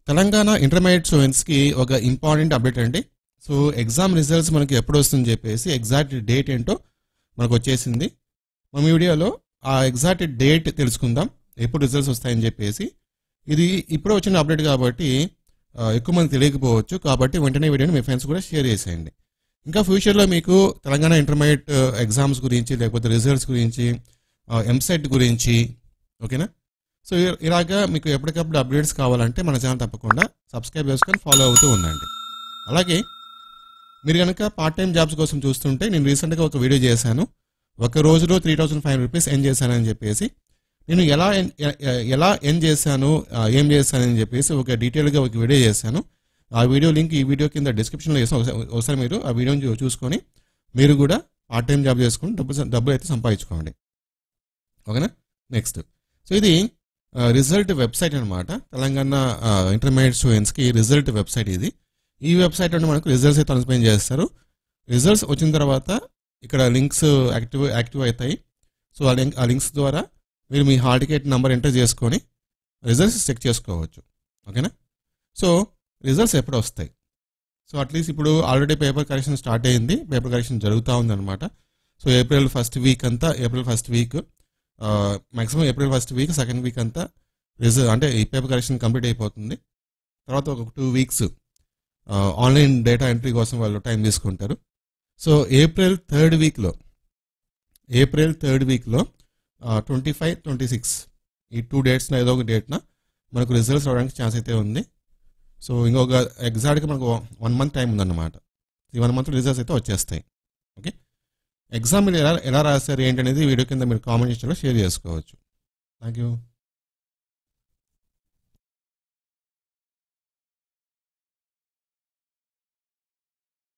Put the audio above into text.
Telangana intermediate స్టూడెంట్స్కి ఒక important update అండి సో ఎగ్జామ్ రిజల్ట్స్ మనకి ఎప్పుడు వస్తుందని చెప్పేసి ఎగ్జాక్ట్ డేట్ ఏంటో మనకు వచ్చేసింది మన వీడియోలో ఆ ఎగ్జాక్ట్ డేట్ తెలుసుకుందాం ఎప్పుడు రిజల్ట్స్ వస్తాయని చెప్పేసి ఇది ఇప్పుడు వచ్చిన అప్డేట్ కాబట్టి ఆ, ఎక్కువ మంది తెలియకపోవచ్చు కాబట్టి వెంటనే వీడియోని మీ ఫ్రెండ్స్ కూడా షేర్ చేసేయండి ఇంకా ఫ్యూచర్లో మీకు తెలంగాణ ఇంటర్మీడియట్ ఎగ్జామ్స్ గురించి లేకపోతే రిజల్ట్స్ గురించి ఎంసెట్ గురించి ఓకేనా సో ఇ- ఇలాగా మీకు ఎప్పటికప్పుడు అప్డేట్స్ కావాలంటే మన ఛానల్ తప్పకుండా సబ్స్క్రైబ్ చేసుకొని ఫాలో అవుతూ ఉండండి అలాగే మీరు కనుక పార్ట్ టైం జాబ్స్ కోసం చూస్తుంటే నేను రీసెంట్గా ఒక వీడియో చేశాను ఒక రోజులో త్రీ థౌసండ్ ఫైవ్ రూపీస్ ఎన్ చేశానని చెప్పేసి నేను ఎలా ఎన్- ఎ- ఎ- ఎలా ఎన్ చేశాను ఆ, ఏం చేశానని చెప్పేసి ఒక డీటెయిల్గా ఒక వీడియో చేశాను ఆ వీడియో లింక్ ఈ వీడియో కింద డిస్క్రిప్షన్లో చేస్తాను ఒకసారి ఒకసారి మీరు ఆ వీడియోని చూ- చూసుకొని మీరు కూడా పార్ట్ టైం జాబ్ చేసుకుని డబ్బు సం- డబ్బులు అయితే సంపాదించుకోండి ఓకేనా నెక్స్ట్ సో ఇది రిజల్ట్ వెబ్సైట్ అనమాట తెలంగాణ ఇంటర్మీడియట్ స్టూడెంట్స్కి రిజల్ట్ వెబ్సైట్ ఇది ఈ వెబ్సైట్ నుండి మనకు రిజల్ట్స్ అయితే ట్రాన్స్పెయిన్ చేస్తారు రిజల్ట్స్ వచ్చిన తర్వాత ఇక్కడ లింక్స్ యాక్టివ్ యాక్టివ్ అవుతాయి సో ఆ లింక్ ఆ లింక్స్ ద్వారా మీరు మీ హాల్ టికెట్ నెంబర్ ఎంటర్ చేసుకొని రిజల్ట్స్ చెక్ చేసుకోవచ్చు ఓకేనా సో రిజల్ట్స్ ఎప్పుడు వస్తాయి సో అట్లీస్ట్ ఇప్పుడు ఆల్రెడీ పేపర్ కరెక్షన్ స్టార్ట్ అయింది పేపర్ కరెక్షన్ జరుగుతూ ఉందన్నమాట సో ఏప్రిల్ ఫస్ట్ వీక్ అంతా April first week maximum April first week second week అంతా రిజల్ట్ అంటే ఈ పేపర్ కరెక్షన్ కంప్లీట్ అయిపోతుంది తర్వాత ఒక two weeks online data entry కోసం వాళ్ళు టైం తీసుకుంటారు సో ఏప్రిల్ థర్డ్ వీక్లో ఏప్రిల్ థర్డ్ వీక్లో ట్వంటీ ఫైవ్ ట్వంటీ సిక్స్ ఈ టూ డేట్స్లో ఏదో ఒక డేట్న మనకు రిజల్ట్స్ రావడానికి ఛాన్స్ అయితే ఉంది సో ఇంకొక ఎగ్జాక్ట్గా మనకు వన్ మంత్ టైం ఉందన్నమాట ఈ వన్ మంత్ రిజల్ట్స్ అయితే వచ్చేస్తాయి ఓకే ఎగ్జామ్ మీరు ఎలా ఎలా రాస్తారు ఏంటనేది వీడియో కింద మీరు కామెంట్ సెక్షన్లో షేర్ చేసుకోవచ్చు థ్యాంక్ యూ